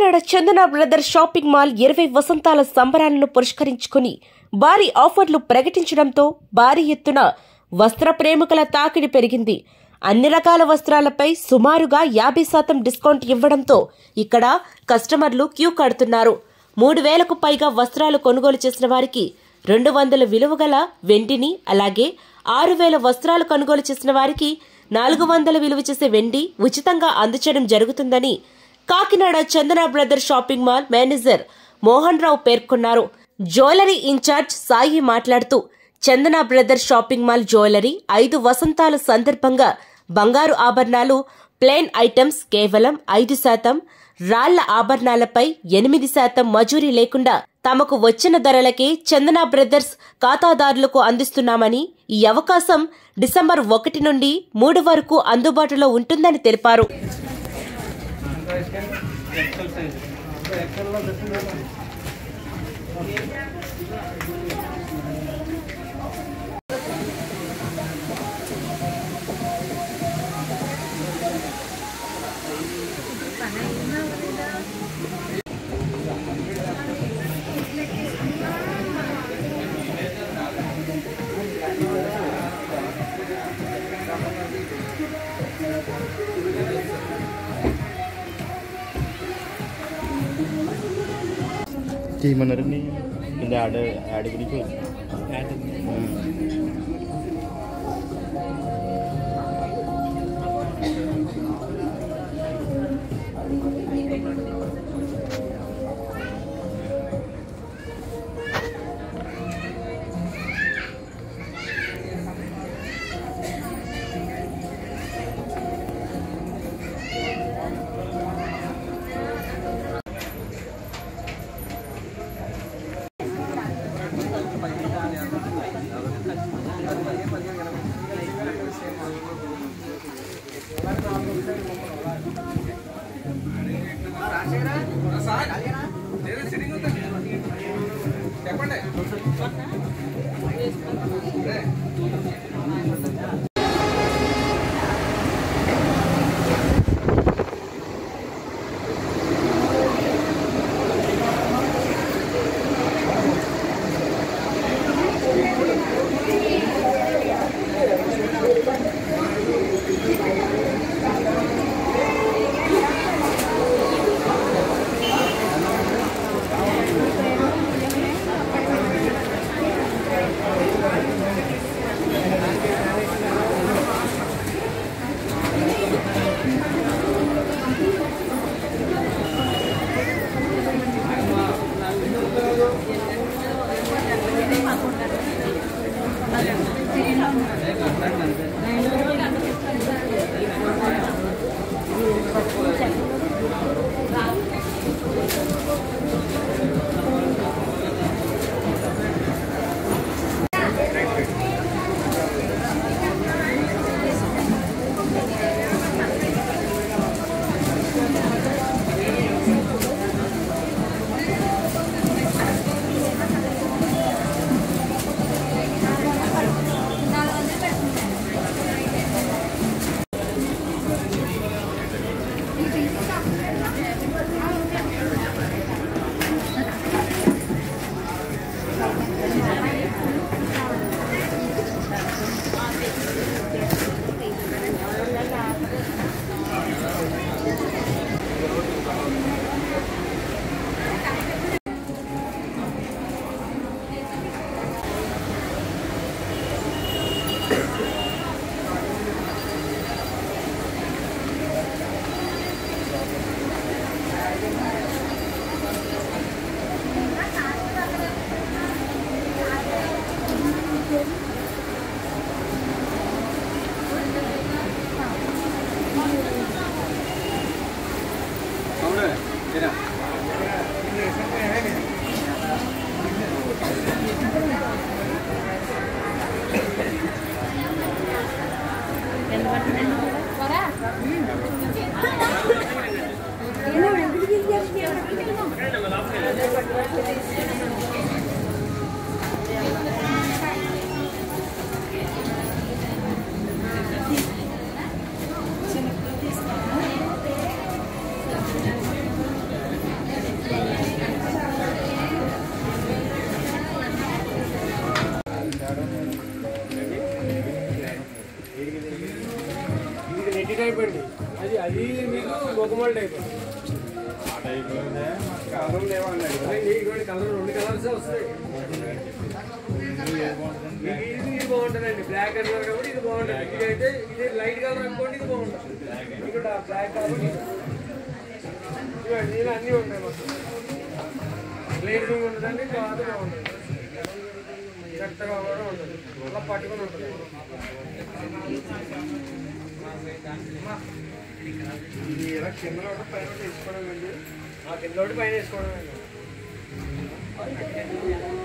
Kakinada Chandana brother shopping mall ఇరవై వసంతాల సంబరాలను పురస్కరించుకుని భారీ ఆఫర్లు ప్రకటించడంతో భారీ ఎత్తున వస్త్ర ప్రేమికుల తాకిడి పెరిగింది అన్ని రకాల వస్త్రాలపై సుమారుగా యాభై శాతం డిస్కౌంట్ ఇవ్వడంతో ఇక్కడ కస్టమర్లు క్యూ కడుతున్నారు మూడు వేలకు పైగా వస్త్రాలు కొనుగోలు చేసిన వారికి రెండు వందల విలువ గల వెండిని అలాగే ఆరు వేల వస్త్రాలు కొనుగోలు చేసిన వారికి నాలుగు వందల విలువ చేసే వెండి ఉచితంగా అందచేయడం జరుగుతుందని Kakinada Chandana brother shopping mall manager Mohan Rao పేర్కొన్నారు జ్యువెలరీ ఇన్ఛార్జ్ సాయి మాట్లాడుతూ Chandana brother shopping mall jewellery ఐదు వసంతాల సందర్భంగా బంగారు ఆభరణాలు ప్లేన్ ఐటమ్స్ కేవలం ఐదు శాతం రాళ్ల ఆభరణాలపై ఎనిమిది శాతం మజూరీ లేకుండా తమకు వచ్చిన ధరలకే చందన బ్రదర్స్ ఖాతాదారులకు అందిస్తున్నామని ఈ అవకాశం డిసెంబర్ ఒకటి నుండి మూడు వరకు అందుబాటులో ఉంటుందని తెలిపారు చేయమన్నారు కింద యాడ్ యాడ్ గురించి ఉమ్. రంగుమాల టైప్ ఆ టైప్లోనే మాకు కాదు కలర్ లేవండి ఇదిగోండి కలర్ రెండు కలర్స్ వస్తాయి ఏది బాగుంటుందండి ఇది ఇది ఇది బాగుంటుందండి బ్లాక్ కలర్ కాబట్టి ఇది బాగుంటుంది ఇది అయితే ఇది లైట్ కలర్ అనుకోండి ఇది బాగుంటుంది ఇక్కడ బ్లాక్ కలర్ ఇవ్వండి ఇలా అన్నీ ఉంటాయి మొత్తం గ్లేజింగ్ ఉంటుందండి క్లాత్ బాగుంటుంది చెత్తగా కూడా ఉంటుంది అలా పట్టుకొని ఉంటుంది ఇది ఇలా కింద ఒకటి పైన ఒకటి వేసుకోవడం అండి ఆ కింద ఒకటి పైన వేసుకోవడం అండి